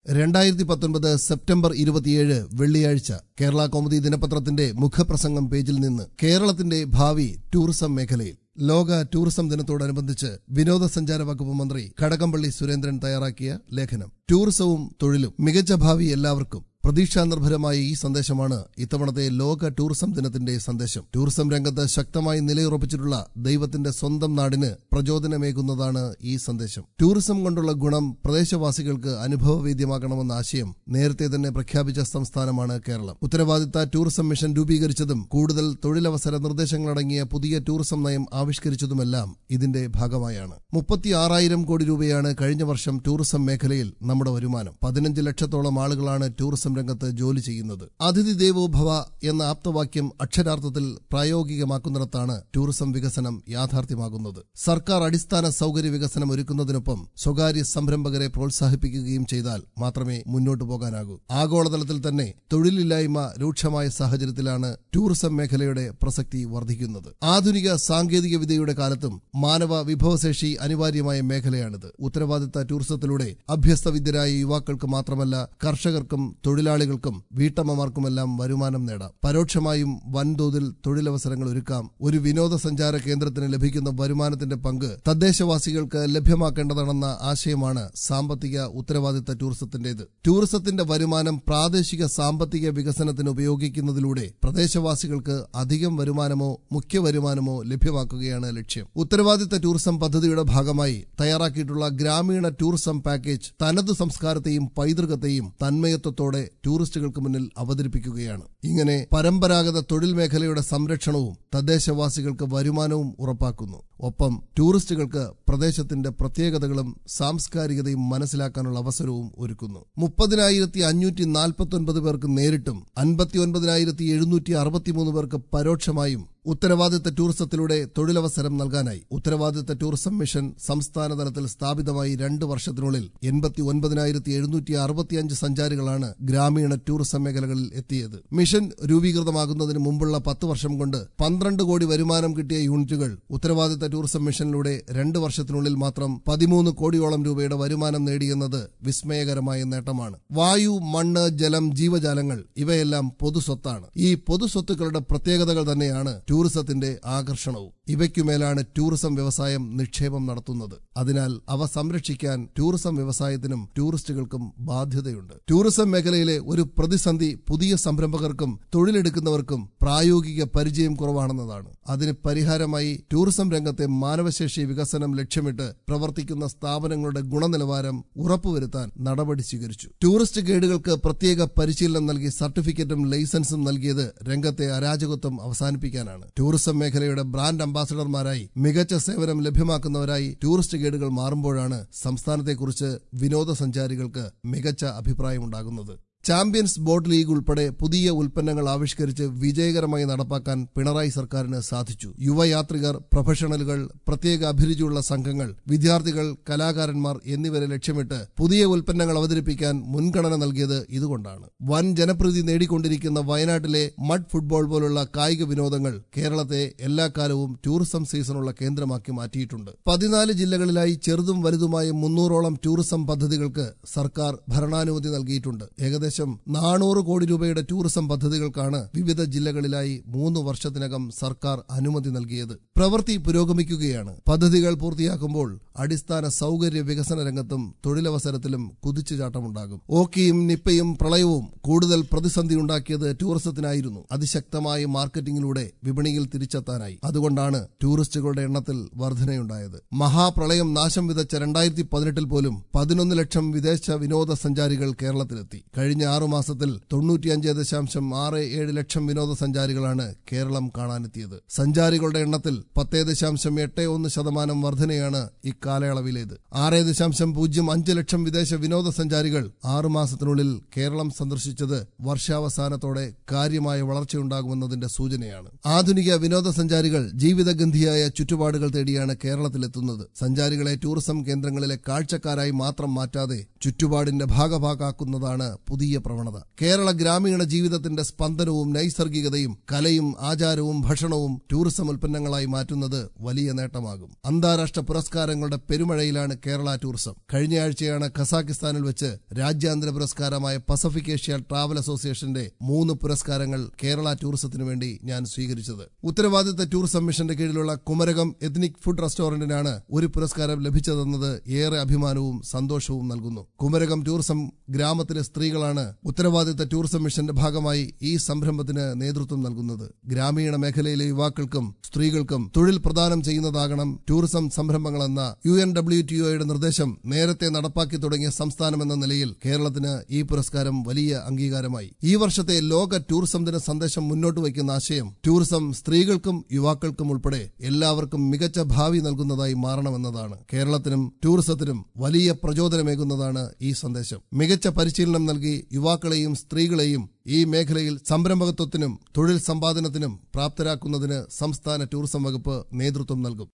രണ്ടായിരത്തി പത്തൊൻപത് സെപ്റ്റംബർ ഇരുപത്തിയേഴ് വെള്ളിയാഴ്ച കേരള കൗമുദി ദിനപത്രത്തിന്റെ മുഖപ്രസംഗം പേജിൽ നിന്ന് കേരളത്തിന്റെ ഭാവി ടൂറിസം മേഖലയിൽ ലോക ടൂറിസം ദിനത്തോടനുബന്ധിച്ച് വിനോദസഞ്ചാര വകുപ്പ് മന്ത്രി കടകംപള്ളി സുരേന്ദ്രൻ തയ്യാറാക്കിയ ലേഖനം ടൂറിസവും തൊഴിലും മികച്ച ഭാവി എല്ലാവർക്കും പ്രതീക്ഷാനിർഭരമായ ഈ സന്ദേശമാണ് ഇത്തവണത്തെ ലോക ടൂറിസം ദിനത്തിന്റെ സന്ദേശം ടൂറിസം രംഗത്ത് ശക്തമായി നിലയുറപ്പിച്ചിട്ടുള്ള ദൈവത്തിന്റെ സ്വന്തം നാടിന് പ്രചോദനമേകുന്നതാണ് ഈ സന്ദേശം ടൂറിസം കൊണ്ടുള്ള ഗുണം പ്രദേശവാസികൾക്ക് അനുഭവവേദ്യമാകണമെന്ന ആശയം നേരത്തെ തന്നെ പ്രഖ്യാപിച്ച സംസ്ഥാനമാണ് കേരളം ഉത്തരവാദിത്ത ടൂറിസം മിഷൻ രൂപീകരിച്ചതും കൂടുതൽ തൊഴിലവസര നിർദ്ദേശങ്ങളടങ്ങിയ പുതിയ ടൂറിസം നയം ആവിഷ്കരിച്ചതുമെല്ലാം ഇതിന്റെ ഭാഗമായാണ് മുപ്പത്തിയാറായിരം കോടി രൂപയാണ് കഴിഞ്ഞ വർഷം ടൂറിസം മേഖലയിൽ നമ്മുടെ വരുമാനം പതിനഞ്ച് ലക്ഷത്തോളം ആളുകളാണ് ടൂറിസം രംഗത്ത് ജോലി ചെയ്യുന്നത് അതിഥി ദേവോ ഭവ എന്ന ആപ്തവാക്യം അക്ഷരാർത്ഥത്തിൽ പ്രായോഗികമാക്കുന്നിടത്താണ് ടൂറിസം വികസനം യാഥാർത്ഥ്യമാകുന്നത് സർക്കാർ അടിസ്ഥാന സൗകര്യ വികസനം ഒരുക്കുന്നതിനൊപ്പം സ്വകാര്യ സംരംഭകരെ പ്രോത്സാഹിപ്പിക്കുകയും ചെയ്താൽ മാത്രമേ മുന്നോട്ടു പോകാനാകൂ ആഗോളതലത്തിൽ തന്നെ തൊഴിലില്ലായ്മ രൂക്ഷമായ സാഹചര്യത്തിലാണ് ടൂറിസം മേഖലയുടെ പ്രസക്തി വർദ്ധിക്കുന്നത് ആധുനിക സാങ്കേതിക വിദ്യയുടെ കാലത്തും മാനവ വിഭവശേഷി അനിവാര്യമായ മേഖലയാണിത് ഉത്തരവാദിത്ത ടൂറിസത്തിലൂടെ അഭ്യസ്തവിദ്യരായ യുവാക്കൾക്ക് മാത്രമല്ല കർഷകർക്കും തൊഴിലാളികൾക്കും വീട്ടമ്മമാർക്കുമെല്ലാം വരുമാനം നേടാം പരോക്ഷമായും വൻതോതിൽ തൊഴിലവസരങ്ങൾ ഒരുക്കാം ഒരു വിനോദസഞ്ചാര കേന്ദ്രത്തിന് ലഭിക്കുന്ന വരുമാനത്തിന്റെ പങ്ക് തദ്ദേശവാസികൾക്ക് ലഭ്യമാക്കേണ്ടതാണെന്ന ആശയമാണ് സാമ്പത്തിക ഉത്തരവാദിത്ത ടൂറിസത്തിന്റേത് ടൂറിസത്തിന്റെ വരുമാനം പ്രാദേശിക സാമ്പത്തിക വികസനത്തിന് ഉപയോഗിക്കുന്നതിലൂടെ പ്രദേശവാസികൾക്ക് അധികം വരുമാനമോ മുഖ്യ വരുമാനമോ ലഭ്യമാക്കുകയാണ് ലക്ഷ്യം ഉത്തരവാദിത്ത ടൂറിസം പദ്ധതിയുടെ ഭാഗമായി തയ്യാറാക്കിയിട്ടുള്ള ഗ്രാമീണ ടൂറിസം പാക്കേജ് തനത് സംസ്കാരത്തെയും പൈതൃകത്തെയും തന്മയത്വത്തോടെ ടൂറിസ്റ്റുകൾക്ക് മുന്നിൽ അവതരിപ്പിക്കുകയാണ് ഇങ്ങനെ പരമ്പരാഗത തൊഴിൽ മേഖലയുടെ സംരക്ഷണവും തദ്ദേശവാസികൾക്ക് വരുമാനവും ഉറപ്പാക്കുന്നു ഒപ്പം ടൂറിസ്റ്റുകൾക്ക് പ്രദേശത്തിന്റെ പ്രത്യേകതകളും സാംസ്കാരികതയും മനസ്സിലാക്കാനുള്ള അവസരവും ഒരുക്കുന്നു മുപ്പതിനായിരത്തി അഞ്ഞൂറ്റി നാൽപ്പത്തൊൻപത് പേർക്ക് നേരിട്ടും അൻപത്തിയൊൻപതിനായിരത്തി എഴുന്നൂറ്റി അറുപത്തിമൂന്ന് പേർക്ക് പരോക്ഷമായും ഉത്തരവാദിത്ത ടൂറിസത്തിലൂടെ തൊഴിലവസരം നൽകാനായി ഉത്തരവാദിത്ത ടൂറിസം മിഷൻ സംസ്ഥാന തലത്തിൽ സ്ഥാപിതമായി രണ്ട് വർഷത്തിനുള്ളിൽ എൺപത്തി ഒൻപതിനായിരത്തി എഴുന്നൂറ്റി അറുപത്തിയഞ്ച് സഞ്ചാരികളാണ് ഗ്രാമീണ ടൂറിസം മേഖലകളിൽ എത്തിയത് മിഷൻ രൂപീകൃതമാകുന്നതിന് മുമ്പുള്ള പത്ത് വർഷം കൊണ്ട് പന്ത്രണ്ട് കോടി വരുമാനം കിട്ടിയ യൂണിറ്റുകൾ ഉത്തരവാദിത്ത ടൂറിസം മിഷനിലൂടെ രണ്ട് വർഷത്തിനുള്ളിൽ മാത്രം പതിമൂന്ന് കോടിയോളം രൂപയുടെ വരുമാനം നേടിയെന്നത് വിസ്മയകരമായ നേട്ടമാണ് വായു മണ്ണ് ജലം ജീവജാലങ്ങൾ ഇവയെല്ലാം പൊതുസ്വത്താണ് ഈ പൊതുസ്വത്തുക്കളുടെ പ്രത്യേകതകൾ തന്നെയാണ് ടൂറിസത്തിന്റെ ആകർഷണവും ഇവയ്ക്കുമേലാണ് ടൂറിസം വ്യവസായം നിക്ഷേപം നടത്തുന്നത് അതിനാൽ അവ സംരക്ഷിക്കാൻ ടൂറിസം വ്യവസായത്തിനും ടൂറിസ്റ്റുകൾക്കും ബാധ്യതയുണ്ട് ടൂറിസം മേഖലയിലെ ഒരു പ്രതിസന്ധി പുതിയ സംരംഭകർക്കും തൊഴിലെടുക്കുന്നവർക്കും പ്രായോഗിക പരിചയം കുറവാണെന്നതാണ് അതിന് പരിഹാരമായി ടൂറിസം രംഗത്തെ മാനവശേഷി വികസനം ലക്ഷ്യമിട്ട് പ്രവർത്തിക്കുന്ന സ്ഥാപനങ്ങളുടെ ഗുണനിലവാരം ഉറപ്പുവരുത്താൻ നടപടി സ്വീകരിച്ചു ടൂറിസ്റ്റ് ഗൈഡുകൾക്ക് പ്രത്യേക പരിശീലനം നൽകി സർട്ടിഫിക്കറ്റും ലൈസൻസും നൽകിയത് രംഗത്തെ അരാജകത്വം അവസാനിപ്പിക്കാനാണ് ടൂറിസം മേഖലയുടെ ബ്രാൻഡ് അംബാസഡർമാരായി മികച്ച സേവനം ലഭ്യമാക്കുന്നവരായി ടൂറിസ്റ്റ് ഗൈഡുകൾ മാറുമ്പോഴാണ് സംസ്ഥാനത്തെക്കുറിച്ച് വിനോദസഞ്ചാരികൾക്ക് മികച്ച അഭിപ്രായമുണ്ടാകുന്നത് ചാമ്പ്യൻസ് ബോട്ട് ലീഗ് ഉൾപ്പെടെ പുതിയ ഉൽപ്പന്നങ്ങൾ ആവിഷ്കരിച്ച് വിജയകരമായി നടപ്പാക്കാൻ പിണറായി സർക്കാരിന് സാധിച്ചു യുവയാത്രികർ പ്രൊഫഷണലുകൾ പ്രത്യേക അഭിരുചിയുള്ള സംഘങ്ങൾ വിദ്യാർത്ഥികൾ കലാകാരന്മാർ എന്നിവരെ ലക്ഷ്യമിട്ട് പുതിയ ഉൽപ്പന്നങ്ങൾ അവതരിപ്പിക്കാൻ മുൻഗണന നൽകിയത് ഇതുകൊണ്ടാണ് വൻ ജനപ്രീതി നേടിക്കൊണ്ടിരിക്കുന്ന വയനാട്ടിലെ മഡ് ഫുട്ബോൾ പോലുള്ള കായിക വിനോദങ്ങൾ കേരളത്തെ എല്ലാ കാലവും ടൂറിസം സീസണുള്ള കേന്ദ്രമാക്കി മാറ്റിയിട്ടുണ്ട് പതിനാല് ജില്ലകളിലായി ചെറുതും വലുതുമായ മുന്നൂറോളം ടൂറിസം പദ്ധതികൾക്ക് സർക്കാർ ഭരണാനുമതി നൽകിയിട്ടുണ്ട് ഏകദേശം ഏകദേശം നാനൂറ് കോടി രൂപയുടെ ടൂറിസം പദ്ധതികൾക്കാണ് വിവിധ ജില്ലകളിലായി മൂന്ന് വർഷത്തിനകം സർക്കാർ അനുമതി നൽകിയത് പ്രവൃത്തി പുരോഗമിക്കുകയാണ് പദ്ധതികൾ പൂർത്തിയാക്കുമ്പോൾ അടിസ്ഥാന സൗകര്യ വികസന രംഗത്തും തൊഴിലവസരത്തിലും കുതിച്ചുചാട്ടമുണ്ടാകും ഓക്കിയും നിപ്പയും പ്രളയവും കൂടുതൽ പ്രതിസന്ധി ഉണ്ടാക്കിയത് ടൂറിസത്തിനായിരുന്നു അതിശക്തമായ മാർക്കറ്റിംഗിലൂടെ വിപണിയിൽ തിരിച്ചെത്താനായി അതുകൊണ്ടാണ് ടൂറിസ്റ്റുകളുടെ എണ്ണത്തിൽ വർധനയുണ്ടായത് മഹാപ്രളയം നാശം വിതച്ച രണ്ടായിരത്തി പതിനെട്ടിൽ പോലും പതിനൊന്ന് ലക്ഷം വിദേശ വിനോദസഞ്ചാരികൾ കേരളത്തിലെത്തി കഴിഞ്ഞ ആറുമാസത്തിൽ തൊണ്ണൂറ്റിയഞ്ച് ദശാംശം ആറ് ഏഴ് ലക്ഷം വിനോദസഞ്ചാരികളാണ് കേരളം കാണാനെത്തിയത് സഞ്ചാരികളുടെ എണ്ണത്തിൽ പത്തേ ദശാംശം എട്ട് ഒന്ന് ശതമാനം വർധനയാണ് ഇക്കാലയളവിലേത് ആറ് ദശാംശം പൂജ്യം അഞ്ച് ലക്ഷം വിദേശ വിനോദസഞ്ചാരികൾ ആറുമാസത്തിനുള്ളിൽ കേരളം സന്ദർശിച്ചത് വർഷാവസാനത്തോടെ കാര്യമായ വളർച്ചയുണ്ടാകുമെന്നതിന്റെ സൂചനയാണ് ആധുനിക വിനോദസഞ്ചാരികൾ ജീവിതഗന്ധിയായ ചുറ്റുപാടുകൾ തേടിയാണ് കേരളത്തിലെത്തുന്നത് സഞ്ചാരികളെ ടൂറിസം കേന്ദ്രങ്ങളിലെ കാഴ്ചക്കാരായി മാത്രം മാറ്റാതെ ചുറ്റുപാടിന്റെ ഭാഗഭാക്കാക്കുന്നതാണ് പുതിയ പുതിയ പ്രവണത കേരള ഗ്രാമീണ ജീവിതത്തിന്റെ സ്പന്ദനവും നൈസർഗികതയും കലയും ആചാരവും ഭക്ഷണവും ടൂറിസം ഉൽപ്പന്നങ്ങളായി മാറ്റുന്നത് വലിയ നേട്ടമാകും അന്താരാഷ്ട്ര പുരസ്കാരങ്ങളുടെ പെരുമഴയിലാണ് കേരള ടൂറിസം കഴിഞ്ഞയാഴ്ചയാണ് കസാക്കിസ്ഥാനിൽ വെച്ച് രാജ്യാന്തര പുരസ്കാരമായ പസഫിക് ഏഷ്യ ട്രാവൽ അസോസിയേഷന്റെ മൂന്ന് പുരസ്കാരങ്ങൾ കേരള ടൂറിസത്തിനു വേണ്ടി ഞാൻ സ്വീകരിച്ചത് ഉത്തരവാദിത്ത ടൂറിസം മിഷന്റെ കീഴിലുള്ള കുമരകം എത്നിക് ഫുഡ് റെസ്റ്റോറന്റിനാണ് ഒരു പുരസ്കാരം ലഭിച്ചതെന്നത് ഏറെ അഭിമാനവും സന്തോഷവും നൽകുന്നു കുമരകം ടൂറിസം ഗ്രാമത്തിലെ സ്ത്രീകളാണ് ഉത്തരവാദിത്ത ടൂറിസം മിഷന്റെ ഭാഗമായി ഈ സംരംഭത്തിന് നേതൃത്വം നൽകുന്നത് ഗ്രാമീണ മേഖലയിലെ യുവാക്കൾക്കും സ്ത്രീകൾക്കും തൊഴിൽ പ്രദാനം ചെയ്യുന്നതാകണം ടൂറിസം സംരംഭങ്ങളെന്ന യു എൻ ഡബ്ല്യു ടി ഒയുടെ നിർദ്ദേശം നേരത്തെ നടപ്പാക്കി തുടങ്ങിയ സംസ്ഥാനമെന്ന നിലയിൽ കേരളത്തിന് ഈ പുരസ്കാരം വലിയ അംഗീകാരമായി ഈ വർഷത്തെ ലോക ടൂറിസം ദിന സന്ദേശം മുന്നോട്ട് വയ്ക്കുന്ന ആശയം ടൂറിസം സ്ത്രീകൾക്കും യുവാക്കൾക്കും ഉൾപ്പെടെ എല്ലാവർക്കും മികച്ച ഭാവി നൽകുന്നതായി മാറണമെന്നതാണ് കേരളത്തിനും ടൂറിസത്തിനും വലിയ പ്രചോദനമേകുന്നതാണ് ഈ സന്ദേശം മികച്ച പരിശീലനം നൽകി യുവാക്കളെയും സ്ത്രീകളെയും ഈ മേഖലയിൽ സംരംഭകത്വത്തിനും തൊഴിൽ സമ്പാദനത്തിനും പ്രാപ്തരാക്കുന്നതിന് സംസ്ഥാന ടൂറിസം വകുപ്പ് നേതൃത്വം നൽകും